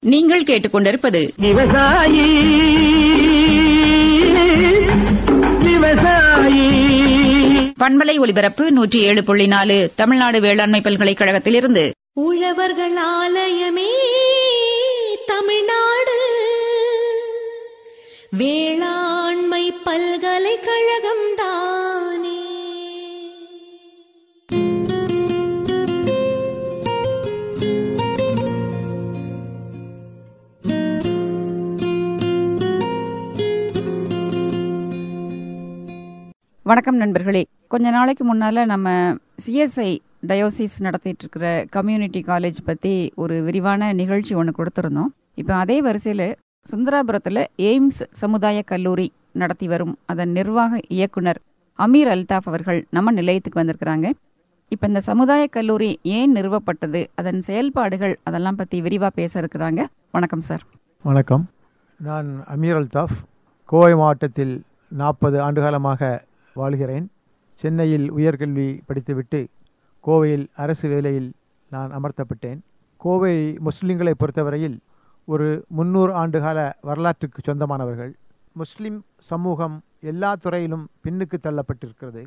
நீங்கள் கேட்டுக்கொண்டிருப்பது விவசாயி விவசாயி பண்பலை ஒலிபரப்பு நூற்றி ஏழு புள்ளி நாலு தமிழ்நாடு வேளாண்மை பல்கலைக்கழகத்திலிருந்து உழவர்கள் ஆலயமே தமிழ்நாடு வேளாண்மை பல்கலைக்கழகம் தானே வணக்கம் நண்பர்களே கொஞ்ச நாளைக்கு முன்னால நம்ம சிஎஸ்ஐ டயோசிஸ் நடத்திட்டு இருக்கிற கம்யூனிட்டி காலேஜ் பத்தி ஒரு விரிவான நிகழ்ச்சி ஒன்று கொடுத்திருந்தோம் இப்போ அதே வரிசையில் சுந்தராபுரத்தில் எய்ம்ஸ் சமுதாய கல்லூரி நடத்தி வரும் அதன் நிர்வாக இயக்குனர் அமீர் அல்தாஃப் அவர்கள் நம்ம நிலையத்துக்கு வந்திருக்கிறாங்க இப்போ இந்த சமுதாய கல்லூரி ஏன் நிறுவப்பட்டது அதன் செயல்பாடுகள் அதெல்லாம் பற்றி விரிவாக பேச இருக்கிறாங்க வணக்கம் சார் வணக்கம் நான் அமீர் அல்தாஃப் கோவை மாவட்டத்தில் நாற்பது ஆண்டுகாலமாக வாழ்கிறேன் சென்னையில் உயர்கல்வி படித்துவிட்டு கோவையில் அரசு வேலையில் நான் அமர்த்தப்பட்டேன் கோவை முஸ்லிம்களை பொறுத்தவரையில் ஒரு முந்நூறு ஆண்டுகால வரலாற்றுக்கு சொந்தமானவர்கள் முஸ்லிம் சமூகம் எல்லா துறையிலும் பின்னுக்கு தள்ளப்பட்டிருக்கிறது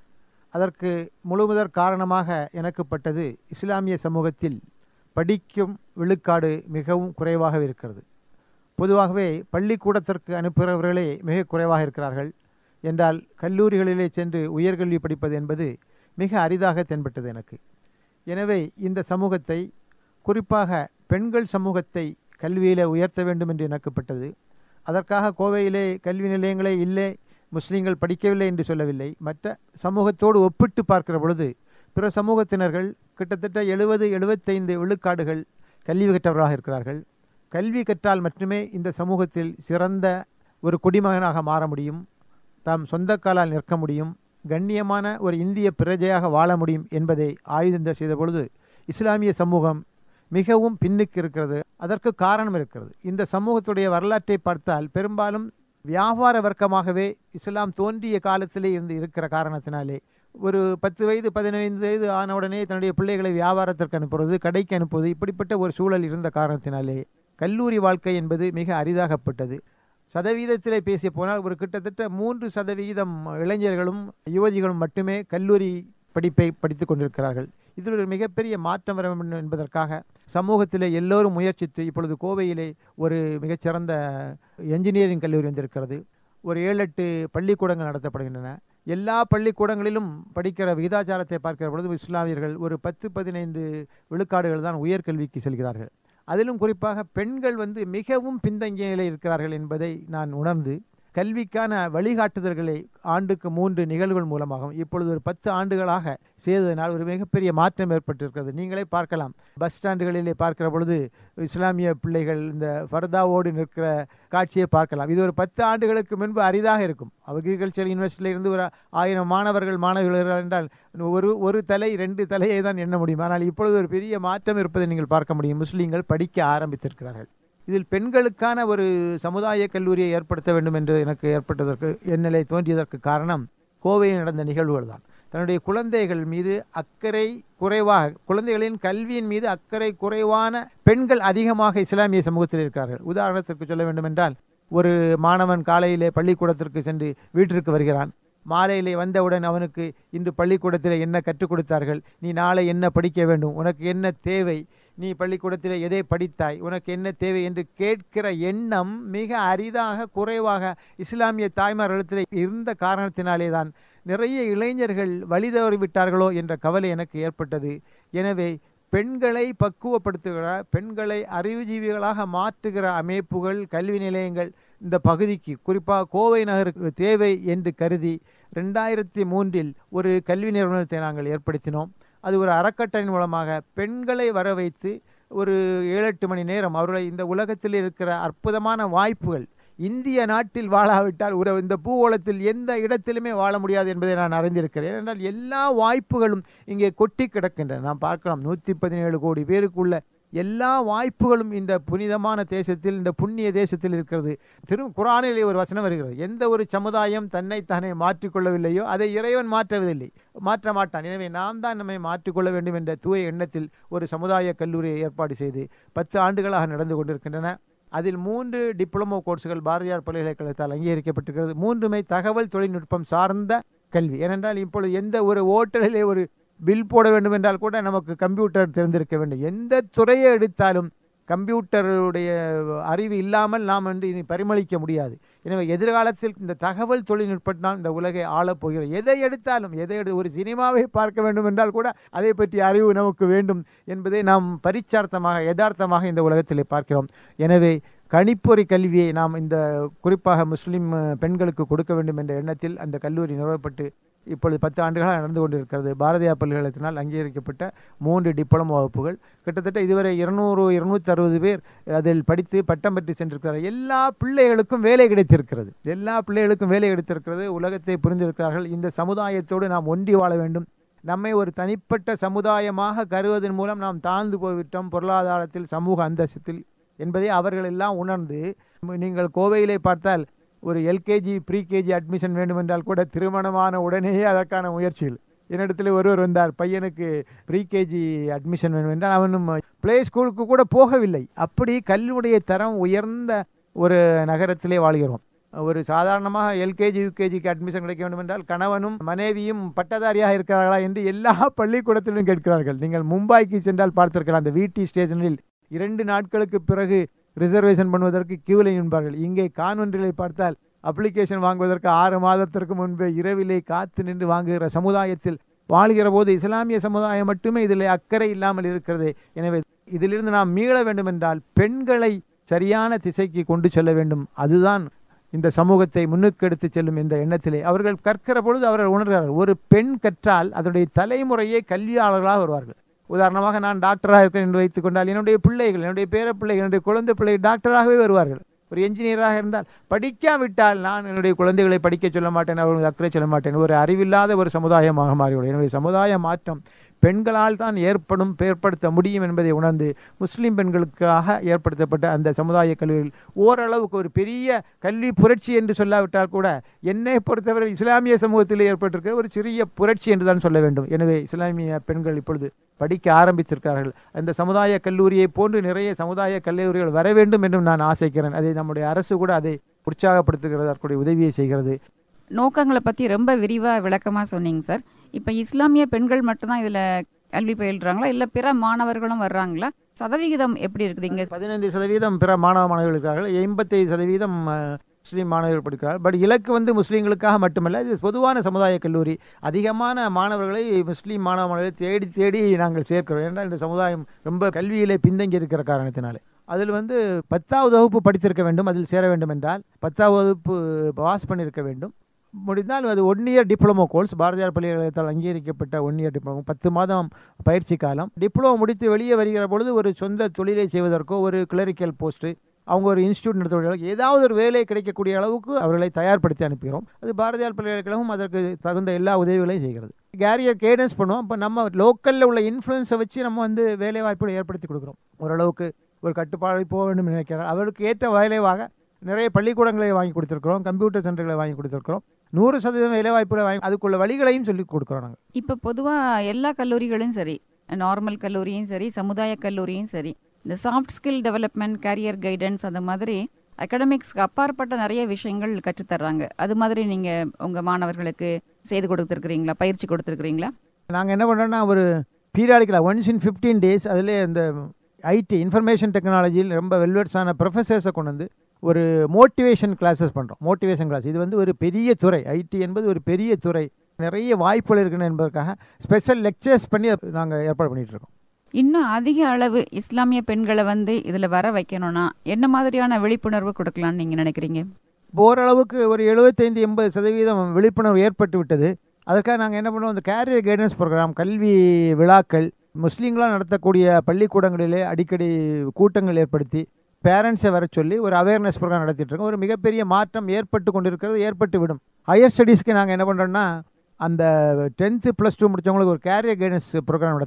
அதற்கு முழுமுதற் காரணமாக எனக்குப்பட்டது இஸ்லாமிய சமூகத்தில் படிக்கும் விழுக்காடு மிகவும் குறைவாக இருக்கிறது பொதுவாகவே பள்ளிக்கூடத்திற்கு அனுப்புகிறவர்களே மிக குறைவாக இருக்கிறார்கள் என்றால் கல்லூரிகளிலே சென்று உயர்கல்வி படிப்பது என்பது மிக அரிதாக தென்பட்டது எனக்கு எனவே இந்த சமூகத்தை குறிப்பாக பெண்கள் சமூகத்தை கல்வியில் உயர்த்த வேண்டும் என்று எனக்குப்பட்டது அதற்காக கோவையிலே கல்வி நிலையங்களே இல்லை முஸ்லீம்கள் படிக்கவில்லை என்று சொல்லவில்லை மற்ற சமூகத்தோடு ஒப்பிட்டு பார்க்கிற பொழுது பிற சமூகத்தினர்கள் கிட்டத்தட்ட எழுபது எழுபத்தைந்து விழுக்காடுகள் கல்வி கற்றவர்களாக இருக்கிறார்கள் கல்வி கற்றால் மட்டுமே இந்த சமூகத்தில் சிறந்த ஒரு குடிமகனாக மாற முடியும் தாம் சொந்த காலால் நிற்க முடியும் கண்ணியமான ஒரு இந்திய பிரஜையாக வாழ முடியும் என்பதை ஆயுதம் செய்த பொழுது இஸ்லாமிய சமூகம் மிகவும் பின்னுக்கு இருக்கிறது அதற்கு காரணம் இருக்கிறது இந்த சமூகத்துடைய வரலாற்றை பார்த்தால் பெரும்பாலும் வியாபார வர்க்கமாகவே இஸ்லாம் தோன்றிய காலத்திலே இருந்து இருக்கிற காரணத்தினாலே ஒரு பத்து வயது பதினைந்து வயது ஆன உடனே தன்னுடைய பிள்ளைகளை வியாபாரத்திற்கு அனுப்புவது கடைக்கு அனுப்புவது இப்படிப்பட்ட ஒரு சூழல் இருந்த காரணத்தினாலே கல்லூரி வாழ்க்கை என்பது மிக அரிதாகப்பட்டது சதவீதத்திலே பேசிய போனால் ஒரு கிட்டத்தட்ட மூன்று சதவீதம் இளைஞர்களும் யுவதிகளும் மட்டுமே கல்லூரி படிப்பை படித்து கொண்டிருக்கிறார்கள் இதில் ஒரு மிகப்பெரிய மாற்றம் வர வேண்டும் என்பதற்காக சமூகத்திலே எல்லோரும் முயற்சித்து இப்பொழுது கோவையிலே ஒரு மிகச்சிறந்த என்ஜினியரிங் கல்லூரி வந்திருக்கிறது ஒரு ஏழு எட்டு பள்ளிக்கூடங்கள் நடத்தப்படுகின்றன எல்லா பள்ளிக்கூடங்களிலும் படிக்கிற விகிதாச்சாரத்தை பார்க்கிற பொழுது இஸ்லாமியர்கள் ஒரு பத்து பதினைந்து விழுக்காடுகள் தான் உயர்கல்விக்கு செல்கிறார்கள் அதிலும் குறிப்பாக பெண்கள் வந்து மிகவும் பின்தங்கிய நிலையில் இருக்கிறார்கள் என்பதை நான் உணர்ந்து கல்விக்கான வழிகாட்டுதல்களை ஆண்டுக்கு மூன்று நிகழ்வுகள் மூலமாகவும் இப்பொழுது ஒரு பத்து ஆண்டுகளாக செய்ததனால் ஒரு மிகப்பெரிய மாற்றம் ஏற்பட்டிருக்கிறது நீங்களே பார்க்கலாம் பஸ் ஸ்டாண்டுகளிலே பார்க்கிற பொழுது இஸ்லாமிய பிள்ளைகள் இந்த ஃபர்தாவோடு நிற்கிற காட்சியை பார்க்கலாம் இது ஒரு பத்து ஆண்டுகளுக்கு முன்பு அரிதாக இருக்கும் அக்ரிகல்ச்சர் யூனிவர்சிட்டியில இருந்து ஒரு ஆயிரம் மாணவர்கள் மாணவிகள் என்றால் ஒரு ஒரு தலை ரெண்டு தலையை தான் எண்ண முடியும் ஆனால் இப்பொழுது ஒரு பெரிய மாற்றம் இருப்பதை நீங்கள் பார்க்க முடியும் முஸ்லீம்கள் படிக்க ஆரம்பித்திருக்கிறார்கள் இதில் பெண்களுக்கான ஒரு சமுதாய கல்லூரியை ஏற்படுத்த வேண்டும் என்று எனக்கு ஏற்பட்டதற்கு என்னிலை தோன்றியதற்கு காரணம் கோவையில் நடந்த நிகழ்வுகள் தான் தன்னுடைய குழந்தைகள் மீது அக்கறை குறைவாக குழந்தைகளின் கல்வியின் மீது அக்கறை குறைவான பெண்கள் அதிகமாக இஸ்லாமிய சமூகத்தில் இருக்கிறார்கள் உதாரணத்திற்கு சொல்ல வேண்டும் என்றால் ஒரு மாணவன் காலையிலே பள்ளிக்கூடத்திற்கு சென்று வீட்டிற்கு வருகிறான் மாலையிலே வந்தவுடன் அவனுக்கு இன்று பள்ளிக்கூடத்தில் என்ன கற்றுக் கொடுத்தார்கள் நீ நாளை என்ன படிக்க வேண்டும் உனக்கு என்ன தேவை நீ பள்ளிக்கூடத்தில் எதை படித்தாய் உனக்கு என்ன தேவை என்று கேட்கிற எண்ணம் மிக அரிதாக குறைவாக இஸ்லாமிய தாய்மார்களிடத்தில் இருந்த காரணத்தினாலே தான் நிறைய இளைஞர்கள் வழிதவறி விட்டார்களோ என்ற கவலை எனக்கு ஏற்பட்டது எனவே பெண்களை பக்குவப்படுத்துகிற பெண்களை அறிவுஜீவிகளாக மாற்றுகிற அமைப்புகள் கல்வி நிலையங்கள் இந்த பகுதிக்கு குறிப்பாக கோவை நகருக்கு தேவை என்று கருதி ரெண்டாயிரத்தி மூன்றில் ஒரு கல்வி நிறுவனத்தை நாங்கள் ஏற்படுத்தினோம் அது ஒரு அறக்கட்டளையின் மூலமாக பெண்களை வர வைத்து ஒரு ஏழு எட்டு மணி நேரம் அவர்களை இந்த உலகத்தில் இருக்கிற அற்புதமான வாய்ப்புகள் இந்திய நாட்டில் வாழாவிட்டால் ஒரு இந்த பூகோளத்தில் எந்த இடத்திலுமே வாழ முடியாது என்பதை நான் அறிந்திருக்கிறேன் ஏனென்றால் எல்லா வாய்ப்புகளும் இங்கே கொட்டி கிடக்கின்றன நாம் பார்க்கலாம் நூற்றி பதினேழு கோடி பேருக்குள்ள எல்லா வாய்ப்புகளும் இந்த புனிதமான தேசத்தில் இந்த புண்ணிய தேசத்தில் இருக்கிறது திரு குரானிலே ஒரு வசனம் வருகிறது எந்த ஒரு சமுதாயம் தன்னைத்தானே மாற்றிக்கொள்ளவில்லையோ அதை இறைவன் மாற்றவில்லை மாற்ற மாட்டான் எனவே நாம் தான் நம்மை மாற்றிக்கொள்ள வேண்டும் என்ற தூய எண்ணத்தில் ஒரு சமுதாய கல்லூரியை ஏற்பாடு செய்து பத்து ஆண்டுகளாக நடந்து கொண்டிருக்கின்றன அதில் மூன்று டிப்ளமோ கோர்ஸுகள் பாரதியார் பல்கலைக்கழகத்தால் அங்கீகரிக்கப்பட்டிருக்கிறது மூன்றுமே தகவல் தொழில்நுட்பம் சார்ந்த கல்வி ஏனென்றால் இப்பொழுது எந்த ஒரு ஓட்டலிலே ஒரு பில் போட வேண்டும் என்றால் கூட நமக்கு கம்ப்யூட்டர் தெரிந்திருக்க வேண்டும் எந்த துறையை எடுத்தாலும் கம்ப்யூட்டருடைய அறிவு இல்லாமல் நாம் வந்து இனி பரிமளிக்க முடியாது எனவே எதிர்காலத்தில் இந்த தகவல் தொழில்நுட்பம் தான் இந்த உலகை ஆளப் போகிறது எதை எடுத்தாலும் எதை எடு ஒரு சினிமாவை பார்க்க வேண்டும் என்றால் கூட அதை பற்றிய அறிவு நமக்கு வேண்டும் என்பதை நாம் பரிச்சார்த்தமாக யதார்த்தமாக இந்த உலகத்திலே பார்க்கிறோம் எனவே கணிப்பொறி கல்வியை நாம் இந்த குறிப்பாக முஸ்லிம் அஹ், பெண்களுக்கு கொடுக்க வேண்டும் என்ற எண்ணத்தில் அந்த கல்லூரி நிறுவப்பட்டு இப்பொழுது பத்து ஆண்டுகளாக நடந்து கொண்டிருக்கிறது பாரதியார் பல்கலைக்கழகத்தினால் அங்கீகரிக்கப்பட்ட மூன்று டிப்ளமோ வகுப்புகள் கிட்டத்தட்ட இதுவரை இருநூறு இருநூத்தி அறுபது பேர் அதில் படித்து பட்டம் பெற்று சென்றிருக்கிறார்கள் எல்லா பிள்ளைகளுக்கும் வேலை கிடைத்திருக்கிறது எல்லா பிள்ளைகளுக்கும் வேலை கிடைத்திருக்கிறது உலகத்தை புரிந்திருக்கிறார்கள் இந்த சமுதாயத்தோடு நாம் ஒன்றி வாழ வேண்டும் நம்மை ஒரு தனிப்பட்ட சமுதாயமாக கருவதன் மூலம் நாம் தாழ்ந்து போய்விட்டோம் பொருளாதாரத்தில் சமூக அந்தஸ்தில் என்பதை அவர்கள் எல்லாம் உணர்ந்து நீங்கள் கோவையிலே பார்த்தால் ஒரு எல்கேஜி ப்ரீகேஜி அட்மிஷன் வேண்டுமென்றால் கூட திருமணமான உடனேயே அதற்கான முயற்சிகள் என்னிடத்தில் ஒருவர் வந்தார் பையனுக்கு ப்ரீகேஜி அட்மிஷன் வேண்டும் என்றால் அவனும் ப்ளே ஸ்கூலுக்கு கூட போகவில்லை அப்படி கல்வியுடைய தரம் உயர்ந்த ஒரு நகரத்திலே வாழ்கிறோம் ஒரு சாதாரணமாக எல்கேஜி யூகேஜிக்கு அட்மிஷன் கிடைக்க வேண்டும் என்றால் கணவனும் மனைவியும் பட்டதாரியாக இருக்கிறார்களா என்று எல்லா பள்ளிக்கூடத்திலும் கேட்கிறார்கள் நீங்கள் மும்பாய்க்கு சென்றால் பார்த்திருக்கலாம் அந்த வீட்டி ஸ்டேஷனில் இரண்டு நாட்களுக்கு பிறகு ரிசர்வேஷன் பண்ணுவதற்கு கியூவில் நின்பார்கள் இங்கே கான்வென்றிலே பார்த்தால் அப்ளிகேஷன் வாங்குவதற்கு ஆறு மாதத்திற்கு முன்பே இரவிலே காத்து நின்று வாங்குகிற சமுதாயத்தில் வாழ்கிற போது இஸ்லாமிய சமுதாயம் மட்டுமே இதில் அக்கறை இல்லாமல் இருக்கிறது எனவே இதிலிருந்து நாம் மீள வேண்டும் என்றால் பெண்களை சரியான திசைக்கு கொண்டு செல்ல வேண்டும் அதுதான் இந்த சமூகத்தை முன்னுக்கு எடுத்து செல்லும் என்ற எண்ணத்திலே அவர்கள் கற்கிற பொழுது அவர்கள் உணர்கிறார்கள் ஒரு பெண் கற்றால் அதனுடைய தலைமுறையே கல்வியாளர்களாக வருவார்கள் உதாரணமாக நான் டாக்டராக இருக்கேன் என்று வைத்துக் கொண்டால் என்னுடைய பிள்ளைகள் என்னுடைய பேர பிள்ளைகள் என்னுடைய குழந்தை பிள்ளைகள் டாக்டராகவே வருவார்கள் ஒரு என்ஜினியராக இருந்தால் படிக்காவிட்டால் நான் என்னுடைய குழந்தைகளை படிக்க சொல்ல மாட்டேன் அவர்கள் அக்கறை சொல்ல மாட்டேன் ஒரு அறிவில்லாத ஒரு சமுதாயமாக மாறிவிடும் எனவே சமுதாய மாற்றம் பெண்களால் தான் ஏற்படும் ஏற்படுத்த முடியும் என்பதை உணர்ந்து முஸ்லிம் பெண்களுக்காக ஏற்படுத்தப்பட்ட அந்த சமுதாய கல்விகள் ஓரளவுக்கு ஒரு பெரிய கல்வி புரட்சி என்று சொல்லாவிட்டால் கூட என்னை பொறுத்தவரை இஸ்லாமிய சமூகத்தில் ஏற்பட்டிருக்கிற ஒரு சிறிய புரட்சி என்று தான் சொல்ல வேண்டும் எனவே இஸ்லாமிய பெண்கள் இப்பொழுது படிக்க ஆரம்பித்திருக்கிறார்கள் அந்த சமுதாய கல்லூரியை போன்று நிறைய சமுதாய கல்லூரிகள் வர வேண்டும் என்றும் நான் ஆசைக்கிறேன் அதை நம்முடைய அரசு கூட அதை உற்சாகப்படுத்துகிறது அதற்குடைய உதவியை செய்கிறது நோக்கங்களை பற்றி ரொம்ப விரிவாக விளக்கமாக சொன்னீங்க சார் இப்போ இஸ்லாமிய பெண்கள் மட்டும்தான் இதில் கல்வி பயில்றாங்களா இல்லை பிற மாணவர்களும் வர்றாங்களா சதவிகிதம் எப்படி இருக்குது இங்கே பதினைந்து சதவீதம் பிற மாணவ மாணவிகள் இருக்கிறார்கள் எண்பத்தைந்து சதவீதம் அஹ், முஸ்லீம் மாணவர்கள் படிக்கிறார்கள் பட் இலக்கு வந்து முஸ்லீம்களுக்காக மட்டுமல்ல இது பொதுவான சமுதாய கல்லூரி அதிகமான மாணவர்களை முஸ்லீம் மாணவ மாணவர்களை தேடி தேடி நாங்கள் சேர்க்கிறோம் ஏனென்றால் இந்த சமுதாயம் ரொம்ப கல்வியிலே பின்தங்கி இருக்கிற காரணத்தினாலே அதில் வந்து பத்தாவது வகுப்பு படித்திருக்க வேண்டும் அதில் சேர வேண்டும் என்றால் பத்தாவது வகுப்பு பாஸ் பண்ணியிருக்க வேண்டும் முடிந்தால் அது one year diploma course Bharathiar பல்கலைக்கழகத்தால் அங்கீகரிக்கப்பட்ட ஒன் இயர் டிப்ளமோ பத்து மாதம் பயிற்சி காலம் டிப்ளமோ முடித்து வெளியே வருகிற பொழுது ஒரு சொந்த தொழிலை செய்வதற்கோ ஒரு கிளரிக்கல் போஸ்ட்டு அவங்க ஒரு இன்ஸ்டியூட் நடத்தக்கூடிய ஏதாவது ஒரு வேலை கிடைக்கக்கூடிய அளவுக்கு அவர்களை தயார்படுத்தி அனுப்புகிறோம் அது பாரதியார் பல்கலைக்கழகம் அதற்கு தகுந்த எல்லா உதவிகளையும் செய்கிறது கேரியர் கைடன்ஸ் பண்ணுவோம் இப்போ நம்ம லோக்கலில் உள்ள இன்ஃப்ளூயன்ஸை வச்சு நம்ம வந்து வேலை வாய்ப்புகளை ஏற்படுத்தி கொடுக்குறோம் ஓரளவுக்கு ஒரு கட்டுப்பாடு போக வேண்டும் நினைக்கிறார் அவருக்கு ஏற்ற வேலைவாக நிறைய பள்ளிக்கூடங்களை வாங்கி கொடுத்துருக்குறோம் கம்ப்யூட்டர் சென்டர்களை வாங்கி கொடுத்துருக்குறோம் நூறு சதவீதம் வேலை வாய்ப்புகளை வாங்கி அதுக்குள்ள வழிகளையும் சொல்லி கொடுக்குறோம் நாங்கள் இப்போ பொதுவாக எல்லா கல்லூரிகளும் சரி நார்மல் கல்லூரியும் சரி சமுதாய கல்லூரியும் சரி இந்த soft skill development career guidance அந்த மாதிரி அகாடமிக்ஸ்க்கு அப்பாற்பட்ட நிறைய விஷயங்கள் கற்றுத்தர்றாங்க அது மாதிரி நீங்கள் உங்கள் மாணவர்களுக்கு செய்து கொடுத்துருக்குறீங்களா பயிற்சி கொடுத்துருக்குறீங்களா நாங்கள் என்ன பண்ணுறோன்னா ஒரு பீரியாடிக்கலாக ஒன்ஸ் இன் ஃபிஃப்டீன் டேஸ் அதில் இந்த ஐடி இன்ஃபர்மேஷன் டெக்னாலஜியில் ரொம்ப வெல்வெட்ஸான ப்ரொஃபஸர்ஸை கொண்டு வந்து ஒரு மோட்டிவேஷன் கிளாஸஸ் பண்ணுறோம் மோட்டிவேஷன் கிளாஸ் இது வந்து ஒரு பெரிய துறை ஐடி என்பது ஒரு பெரிய துறை நிறைய வாய்ப்புகள் இருக்குன்னு என்பதற்காக ஸ்பெஷல் லெக்சர்ஸ் பண்ணி நாங்கள் ஏற்பாடு பண்ணிகிட்டு இருக்கோம் இன்னும் அதிக அளவு இஸ்லாமிய பெண்களை வந்து இதில் வர வைக்கணும்னா என்ன மாதிரியான விழிப்புணர்வு கொடுக்கலாம்னு நீங்கள் நினைக்கிறீங்க இப்போ ஓரளவுக்கு ஒரு எழுபத்தைந்து எண்பது சதவீதம் விழிப்புணர்வு ஏற்பட்டு விட்டது அதற்காக நாங்கள் என்ன பண்ணுவோம் இந்த கேரியர் கைடன்ஸ் ப்ரோக்ராம் கல்வி விழாக்கள் முஸ்லீம்களாக நடத்தக்கூடிய பள்ளிக்கூடங்களிலே அடிக்கடி கூட்டங்கள் ஏற்படுத்தி பேரண்ட்ஸை வர சொல்லி ஒரு அவேர்னஸ் ப்ரோக்ராம் நடத்திட்டு இருக்கோம் ஒரு மிகப்பெரிய மாற்றம் ஏற்பட்டு கொண்டிருக்கிறது ஏற்பட்டு விடும் ஹையர் ஸ்டடீஸ்க்கு நாங்கள் என்ன பண்ணுறோன்னா அந்த டென்த்து ப்ளஸ் டூ முடித்தவங்களுக்கு ஒரு கேரியர் கைடன்ஸ் ப்ரோக்ராம் நடத்துகிறோம்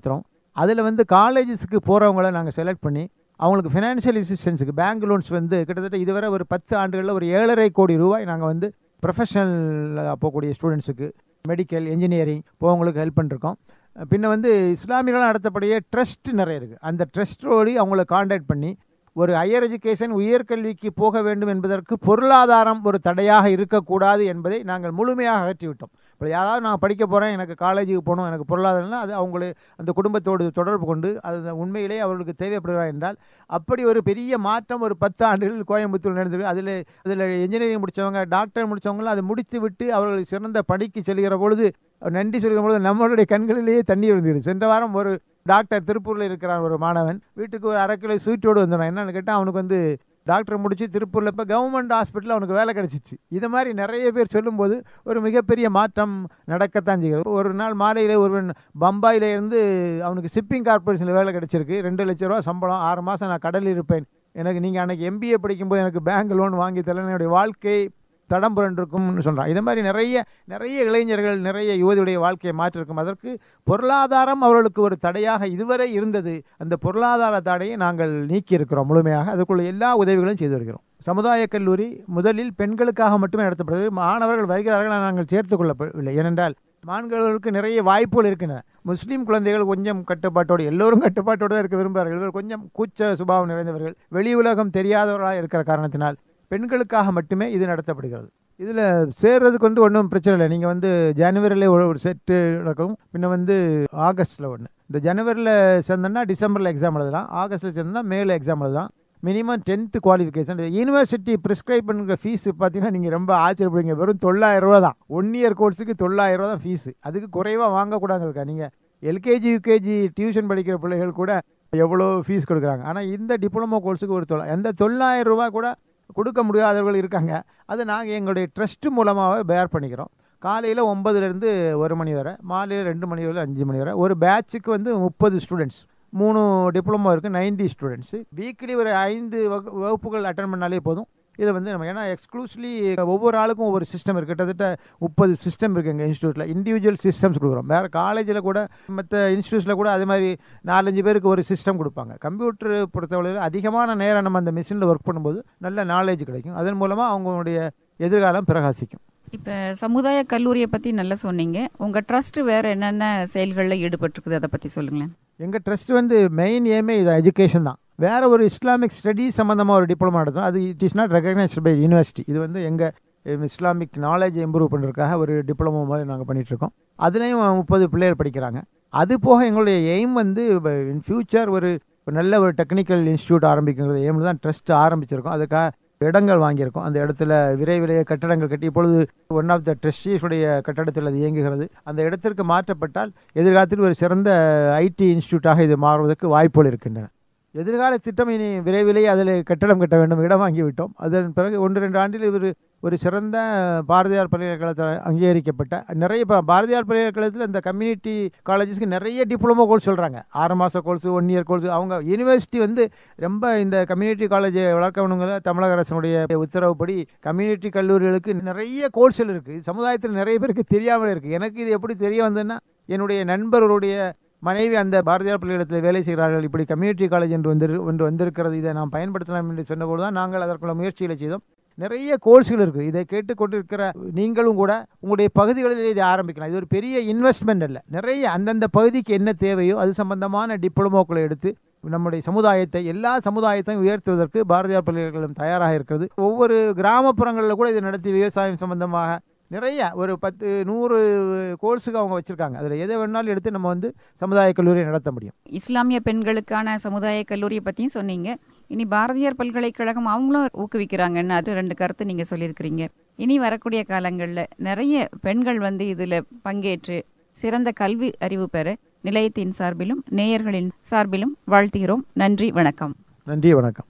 அதில் வந்து காலேஜஸ்க்கு போகிறவங்கள நாங்கள் செலக்ட் பண்ணி அவங்களுக்கு ஃபினான்ஷியல் அசிஸ்டன்ஸுக்கு பேங்க் லோன்ஸ் வந்து கிட்டத்தட்ட இதுவரை ஒரு பத்து ஆண்டுகளில் ஒரு ஏழரை கோடி ரூபாய் நாங்கள் வந்து ப்ரொஃபஷனல் போகக்கூடிய ஸ்டூடெண்ட்ஸுக்கு மெடிக்கல் இன்ஜினியரிங் போகவங்களுக்கு ஹெல்ப் பண்ணிருக்கோம் பின்ன வந்து இஸ்லாமியர்கள் நடத்தப்படிய ட்ரஸ்ட் நிறைய இருக்குது அந்த ட்ரஸ்ட்டோடு அவங்கள காண்டாக்ட் பண்ணி ஒரு ஹையர் எஜுகேஷன் உயர்கல்விக்கு போக வேண்டும் என்பதற்கு பொருளாதாரம் ஒரு தடையாக இருக்கக்கூடாது என்பதை நாங்கள் முழுமையாக அகற்றிவிட்டோம் இப்போ யாராவது நான் படிக்க போகிறேன் எனக்கு காலேஜுக்கு போகணும் எனக்கு பொருளாதாரம்னா அது அவங்களே அந்த குடும்பத்தோடு தொடர்பு கொண்டு அது உண்மையிலே அவர்களுக்கு தேவைப்படுகிறார் என்றால் அப்படி ஒரு பெரிய மாற்றம் ஒரு பத்து ஆண்டுகள் கோயம்புத்தூர் நடந்தது அதில் அதில் இன்ஜினியரிங் முடித்தவங்க டாக்டர் முடித்தவங்களாம் அதை முடித்து விட்டு அவர்கள் சிறந்த பணிக்கு செல்கிற பொழுது நன்றி சொல்கிற பொழுது நம்மளுடைய கண்களிலேயே தண்ணீர் வந்துடுது சென்ற வாரம் ஒரு டாக்டர் திருப்பூரில் இருக்கிறான் ஒரு மாணவன் வீட்டுக்கு ஒரு அரை கிலோ ஸ்வீட்டோடு வந்தான் என்னன்னு கேட்டால் அவனுக்கு வந்து டாக்டர் முடிச்சு திருப்பூரில் இப்போ கவர்மெண்ட் ஹாஸ்பிட்டலில் அவனுக்கு வேலை கிடச்சிச்சு இது மாதிரி நிறைய பேர் சொல்லும்போது ஒரு மிகப்பெரிய மாற்றம் நடக்கத்தான் செய்கிறது ஒரு நாள் மாலையில் ஒருவன் பம்பாயில இருந்து அவனுக்கு ஷிப்பிங் கார்பரேஷனில் வேலை கிடச்சிருக்கு ரெண்டு லட்ச ரூபா சம்பளம் ஆறு மாதம் நான் கடலில் இருப்பேன் எனக்கு நீங்கள் அன்றைக்கி எம்பிஏ படிக்கும்போது எனக்கு பேங்க் லோன் வாங்கி தரல என்னுடைய வாழ்க்கை தடம் புரண்டிருக்கும்னு சொல்கிறான் இது மாதிரி நிறைய நிறைய இளைஞர்கள் நிறைய யுவதியுடைய வாழ்க்கையை மாற்றிருக்கும் அதற்கு பொருளாதாரம் அவர்களுக்கு ஒரு தடையாக இதுவரை இருந்தது அந்த பொருளாதார தடையை நாங்கள் நீக்கி இருக்கிறோம் முழுமையாக அதுக்குள்ள எல்லா உதவிகளும் செய்து வருகிறோம் சமுதாய கல்லூரி முதலில் பெண்களுக்காக மட்டுமே நடத்தப்படுது மாணவர்கள் வருகிறார்கள் நாங்கள் சேர்த்து கொள்ளப்படவில்லை ஏனென்றால் மாணவர்களுக்கு நிறைய வாய்ப்புகள் இருக்கின்றன முஸ்லீம் குழந்தைகள் கொஞ்சம் கட்டுப்பாட்டோடு எல்லோரும் கட்டுப்பாட்டோடு தான் இருக்க விரும்புகிறார்கள் இவர் கொஞ்சம் கூச்ச சுபாவம் நிறைந்தவர்கள் வெளி உலகம் தெரியாதவர்களாக இருக்கிற காரணத்தினால் பெண்களுக்காக மட்டுமே இது நடத்தப்படுகிறது இதில் சேர்றதுக்கு வந்து ஒன்றும் பிரச்சனை இல்லை நீங்கள் வந்து ஜனவரியில் ஒரு செட்டு நடக்கும் பின்ன வந்து ஆகஸ்ட்டில் ஒன்று இந்த ஜனவரியில் சேர்ந்தோன்னா டிசம்பரில் எக்ஸாம் எழுதலாம் ஆகஸ்ட்டில் சேர்ந்தோன்னா மேல எக்ஸாம் எழுதலாம் minimum tenth qualification university prescribe பண்ணுற ஃபீஸ் பார்த்தீங்கன்னா நீங்கள் ரொம்ப ஆச்சரியப்படுவீங்க வெறும் தொள்ளாயிரம் ரூபா தான் ஒன் இயர் கோர்ஸுக்கு தொள்ளாயிரம் ரூபா தான் ஃபீஸு அதுக்கு குறைவாக வாங்கக்கூடாது இருக்கா நீங்கள் எல்கேஜி யூகேஜி டியூஷன் படிக்கிற பிள்ளைகள் கூட எவ்வளோ ஃபீஸ் கொடுக்குறாங்க ஆனால் இந்த டிப்ளமோ கோர்ஸுக்கு ஒரு தொள்ளா எந்த தொள்ளாயிரம் ரூபா கூட கொடுக்க முடியாதவர்கள் இருக்காங்க அது நாங்கள் எங்களுடைய ட்ரஸ்ட் மூலமாக பேர் பண்ணிக்கிறோம் காலையில் ஒம்பதுலேருந்து ஒரு மணி வரை மாலையில் ரெண்டு மணி வரை அஞ்சு மணி வரை ஒரு பேட்சுக்கு வந்து முப்பது ஸ்டூடெண்ட்ஸ் மூணு டிப்ளமோ இருக்குது நைன்டி ஸ்டூடெண்ட்ஸு வீக்லி ஒரு ஐந்து வகு வகுப்புகள் அட்டன் பண்ணாலே போதும் இதை வந்து நம்ம ஏன்னா எக்ஸ்க்ளூசிவ்லி ஒவ்வொரு ஆளுக்கும் ஒவ்வொரு சிஸ்டம் இருக்குது கிட்டத்தட்ட முப்பது சிஸ்டம் இருக்குது எங்கள் இன்ஸ்டியூட்டில் இண்டிவிஜுவல் சிஸ்டம்ஸ் கொடுக்குறோம் வேறு காலேஜில் கூட மற்ற இன்ஸ்டியூட்ஸில் கூட அதே மாதிரி நாலஞ்சு பேருக்கு ஒரு சிஸ்டம் கொடுப்பாங்க கம்ப்யூட்டர் பொறுத்தவரையில் அதிகமான நேரம் நம்ம அந்த மிஷினில் ஒர்க் பண்ணும்போது நல்ல நாலேஜ் கிடைக்கும் அதன் மூலமாக அவங்களுடைய எதிர்காலம் பிரகாசிக்கும் இப்போ சமுதாய கல்லூரியை பற்றி நல்லா சொன்னீங்க உங்கள் ட்ரஸ்ட் வேறு என்னென்ன செயல்களில் ஈடுபட்டிருக்குது அதை பற்றி சொல்லுங்களேன் எங்கள் ட்ரஸ்ட் வந்து மெயின் ஏமே இது எஜுகேஷன் தான் வேற ஒரு இஸ்லாமிக் ஸ்டடீஸ் சம்மந்தமாக ஒரு டிப்ளமா நடத்தும் அது it is not recognised by university இது வந்து எங்கள் இஸ்லாமிக் நாலேஜ் இம்ப்ரூவ் பண்ணுறதுக்காக ஒரு டிப்ளமோ மாதிரி நாங்கள் பண்ணிகிட்ருக்கோம் அதுலேயும் முப்பது பிள்ளைகள் படிக்கிறாங்க அது போக எங்களுடைய எய்ம் வந்து இன் ஃபியூச்சர் ஒரு நல்ல ஒரு டெக்னிக்கல் இன்ஸ்டியூட் ஆரம்பிக்கிறது எய்மில் தான் ட்ரஸ்ட் ஆரம்பிச்சிருக்கோம் அதுக்காக இடங்கள் வாங்கியிருக்கோம் அந்த இடத்துல விரைவிலேயே கட்டடங்கள் கட்டி இப்பொழுது ஒன் ஆஃப் த ட்ரஸ்டீஸுடைய கட்டடத்தில் அது இயங்குகிறது அந்த இடத்திற்கு மாற்றப்பட்டால் எதிர்காலத்தில் ஒரு சிறந்த ஐடி இன்ஸ்டியூட்டாக இது மாறுவதற்கு வாய்ப்புகள் இருக்கின்றன எதிர்கால திட்டம் இனி விரைவிலேயே அதில் கட்டடம் கட்ட வேண்டும் இடம் வாங்கிவிட்டோம் அதன் பிறகு ஒன்று ரெண்டு ஆண்டில் இவர் ஒரு சிறந்த பாரதியார் பல்கலைக்கழகத்தில் அங்கீகரிக்கப்பட்ட நிறைய இப்போ பாரதியார் பல்கலைக்கழகத்தில் இந்த கம்யூனிட்டி காலேஜஸ்க்கு நிறைய டிப்ளமோ கோர்ஸ் சொல்கிறாங்க ஆறு மாத கோர்ஸ் ஒன் இயர் கோர்ஸ் அவங்க யூனிவர்சிட்டி வந்து ரொம்ப இந்த கம்யூனிட்டி காலேஜை வளர்க்கணுங்கிற தமிழக அரசனுடைய உத்தரவுப்படி கம்யூனிட்டி கல்லூரிகளுக்கு நிறைய கோர்ஸ்கள் இருக்குது சமுதாயத்தில் நிறைய பேருக்கு தெரியாமல் இருக்குது எனக்கு இது எப்படி தெரிய வந்ததுன்னா என்னுடைய நண்பர்களுடைய மனைவி அந்த பாரதியார் பள்ளியிடத்தில் வேலை செய்கிறார்கள் இப்படி கம்யூனிட்டி காலேஜ் என்று வந்து ஒன்று வந்திருக்கிறது இதை நாம் பயன்படுத்தலாம் என்று சொன்னபோது தான் நாங்கள் அதற்குள்ள முயற்சிகளை செய்தோம் நிறைய கோர்ஸ்கள் இருக்குது இதை கேட்டுக்கொண்டிருக்கிற நீங்களும் கூட உங்களுடைய பகுதிகளில் இதை ஆரம்பிக்கலாம் இது ஒரு பெரிய இன்வெஸ்ட்மெண்ட் அல்ல நிறைய அந்தந்த பகுதிக்கு என்ன தேவையோ அது சம்பந்தமான டிப்ளமோக்களை எடுத்து நம்முடைய சமுதாயத்தை எல்லா சமுதாயத்தையும் உயர்த்துவதற்கு பாரதியார் பல்கலைக்கழகம் தயாராக இருக்கிறது ஒவ்வொரு கிராமப்புறங்களில் கூட இதை நடத்தி விவசாயம் சம்பந்தமாக நிறைய ஒரு பத்து நூறு கோர்ஸுக்கு அவங்க வச்சுருக்காங்க அதில் எதை வேணாலும் எடுத்து நம்ம வந்து சமுதாய கல்லூரியை நடத்த முடியும் இஸ்லாமிய பெண்களுக்கான சமுதாய கல்லூரியை பற்றியும் சொன்னீங்க இனி பாரதியார் பல்கலைக்கழகம் அவங்களும் ஊக்குவிக்கிறாங்கன்னு அது ரெண்டு கருத்து நீங்கள் சொல்லியிருக்கிறீங்க இனி வரக்கூடிய காலங்களில் நிறைய பெண்கள் வந்து இதில் பங்கேற்று சிறந்த கல்வி அறிவு பெற நிலையத்தின் சார்பிலும் நேயர்களின் சார்பிலும் வாழ்த்துகிறோம் நன்றி வணக்கம் நன்றி வணக்கம்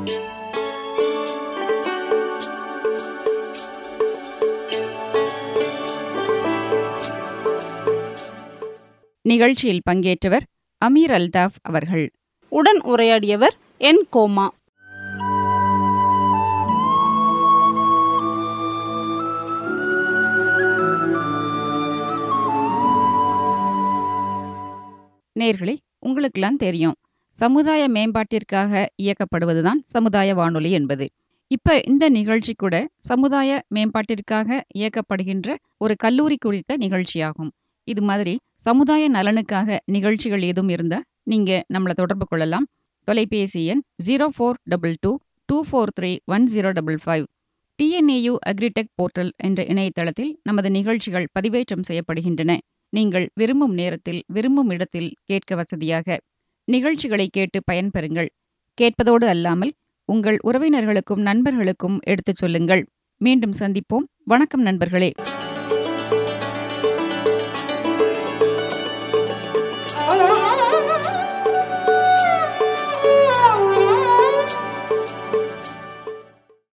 நிகழ்ச்சியில் பங்கேற்றவர் அமீர் அல்தாஃப் அவர்கள் உடன் உரையாடியவர் என் கோமா நேர்களே உங்களுக்கு உங்களுக்கெல்லாம் தெரியும் சமுதாய மேம்பாட்டிற்காக இயக்கப்படுவதுதான் சமுதாய வானொலி என்பது இப்ப இந்த நிகழ்ச்சி கூட சமுதாய மேம்பாட்டிற்காக இயக்கப்படுகின்ற ஒரு கல்லூரி குறித்த நிகழ்ச்சியாகும் இது மாதிரி சமுதாய நலனுக்காக நிகழ்ச்சிகள் எதுவும் இருந்தா நீங்க நம்மளை தொடர்பு கொள்ளலாம் தொலைபேசி எண் zero four double two two four three one zero double five TNAU Agritech portal என்ற இணையதளத்தில் நமது நிகழ்ச்சிகள் பதிவேற்றம் செய்யப்படுகின்றன நீங்கள் விரும்பும் நேரத்தில் விரும்பும் இடத்தில் கேட்க வசதியாக நிகழ்ச்சிகளை கேட்டு பயன்பெறுங்கள் கேட்பதோடு அல்லாமல் உங்கள் உறவினர்களுக்கும் நண்பர்களுக்கும் எடுத்துச் சொல்லுங்கள் மீண்டும் சந்திப்போம் வணக்கம் நண்பர்களே